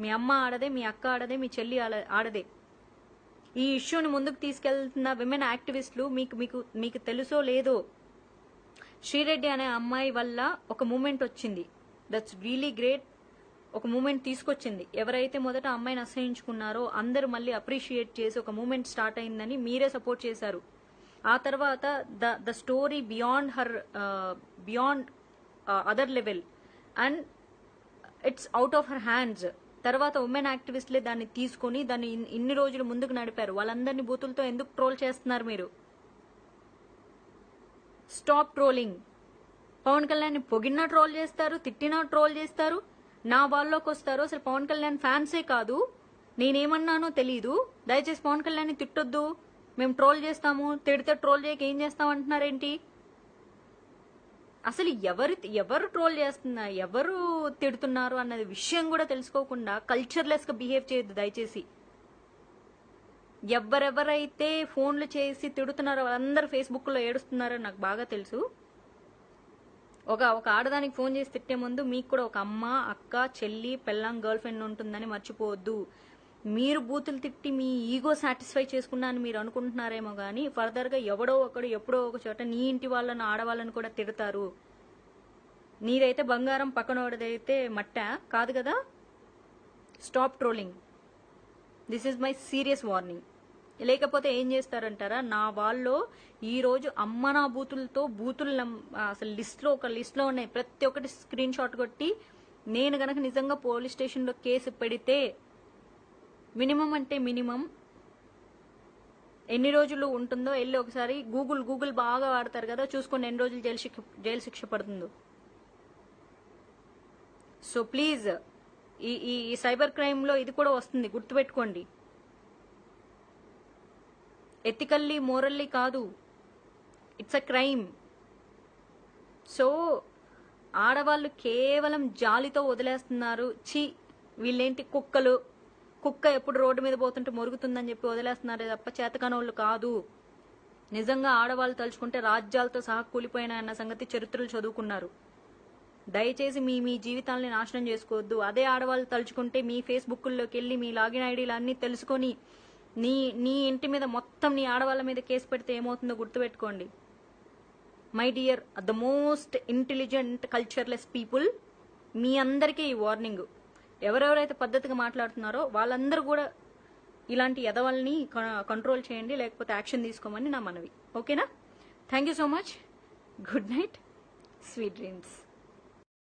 మీ అమ్మ ఆడదే మీ అక్క ఆడదే మీ చెల్లి ఆడ- ఆడదే ఈ ఇష్యూని ముందుకు తీసుకెళ్తున్న విమెన్ యాక్టివిస్టులు మీకు మీకు మీకు తెలుసో లేదో శ్రీరెడ్డి అనే అమ్మాయి వల్ల ఒక మూమెంట్ వచ్చింది దట్స్ రియలీ గ్రేట్ ఒక మూమెంట్ తీసుకొచ్చింది ఎవరైతే మొదట అమ్మాయిని అసహించుకున్నారో అందరూ మళ్ళీ అప్రిషియేట్ చేసి ఒక మూమెంట్ స్టార్ట్ అయిందని మీరే సపోర్ట్ చేశారు ఆ తర్వాత the the story beyond her beyond other level and it's out of her hands తర్వాత ఉమెన్ యాక్టివిస్ట్లే దాన్ని తీసుకొని దాన్ని ఇన్- ఇన్ని రోజులు ముందుకు నడిపారు వాళ్ళందరినీ బూతులతో ఎందుకు ట్రోల్ చేస్తున్నారు మీరు స్టాప్ ట్రోలింగ్ పవన్ కళ్యాణ్ పొగిన్నా ట్రోల్ చేస్తారు తిట్టినా ట్రోల్ చేస్తారు నా వాళ్ళలోకి వస్తారు అసలు పవన్ కళ్యాణ్ ఫ్యాన్సే కాదు నేనేమన్నానో తెలీదు దయచేసి పవన్ కళ్యాణ్ తిట్టొద్దు మేము ట్రోల్ చేస్తాము తిడితే ట్రోల్ చేయక ఏం చేస్తాం అంటున్నారేంటి అసలు ఎవరు ఎవరు ట్రోల్ చేస్తున్నా ఎవరు తిడుతున్నారు అన్నది విషయం కూడా తెలుసుకోకుండా కల్చర్లెస్ గా బిహేవ్ చేయొద్దు దయచేసి ఎవరెవరైతే ఫోన్లు చేసి తిడుతున్నారో వాళ్ళందరూ ఫేస్బుక్ లో ఏడుస్తున్నారో నాకు బాగా తెలుసు ఒక ఒక ఆడదానికి ఫోన్ చేసి తిట్టే ముందు మీకు కూడా ఒక అమ్మ అక్క చెల్లి పెళ్ళాం గర్ల్ ఫ్రెండ్ ఉంటుందని మర్చిపోవద్దు మీరు బూతులు తిట్టి మీ ఈగో సాటిస్ఫై చేసుకున్నాను మీరు అనుకుంటున్నారేమో కానీ ఫర్దర్ గా ఎవడో ఒకడు ఎప్పుడో ఒక చోట నీ ఇంటి వాళ్ళని ఆడవాళ్ళని కూడా తిడతారు నీదైతే బంగారం పక్కనోడదైతే మట్ట కాదు కదా stop trolling this is my serious warning లేకపోతే ఏం చేస్తారంటారా నా వాళ్ళు ఈ రోజు అమ్మ నా బూతులతో బూతులు నం- అసలు లిస్ట్ లో ఒక లిస్ట్ లో ఉన్నాయి ప్రతి ఒక్కటి స్క్రీన్ షాట్ కొట్టి నేను గనక నిజంగా పోలీస్ స్టేషన్ లో కేసు పెడితే మినిమం అంటే మినిమం ఎన్ని రోజులు ఉంటుందో వెళ్ళి ఒకసారి గూగుల్ గూగుల్ బాగా వాడతారు కదా చూసుకొని ఎన్ని రోజులు జైలు శిక్ష జైలు శిక్ష పడుతుందో సో ప్లీజ్ ఈ ఈ ఈ సైబర్ క్రైమ్ లో ఇది కూడా వస్తుంది గుర్తుపెట్టుకోండి ఎథికల్లీ మోరల్లీ కాదు ఇట్స్ అ క్రైమ్ సో ఆడవాళ్ళు కేవలం జాలితో వదిలేస్తున్నారు చి వీళ్ళేంటి కుక్కలు కుక్క ఎప్పుడు రోడ్డు మీద పోతుంటే మొరుగుతుందని చెప్పి వదిలేస్తున్నారే తప్ప చేతకానోళ్ళు కాదు నిజంగా ఆడవాళ్ళు తలుచుకుంటే రాజ్యాలతో సహా కూలిపోయిన అన్న సంగతి చరిత్రలు చదువుకున్నారు దయచేసి మీ మీ జీవితాలని నాశనం చేసుకోవద్దు అదే ఆడవాళ్ళు తలుచుకుంటే మీ ఫేస్బుక్లోకి వెళ్ళి మీ లాగిన్ ఐడీలు అన్ని తెలుసుకొని నీ నీ ఇంటి మీద మొత్తం నీ ఆడవాళ్ళ మీద కేసు పెడితే ఏమవుతుందో గుర్తుపెట్టుకోండి my dear the most intelligent cultureless people మీ అందరికీ ఈ వార్నింగ్ ఎవరెవరైతే పద్ధతిగా మాట్లాడుతున్నారో వాళ్ళందరూ కూడా ఇలాంటి ఎదవల్ని కంట్రోల్ చేయండి లేకపోతే యాక్షన్ తీసుకోమని నా మనవి ఓకేనా thank you so much good night sweet dreams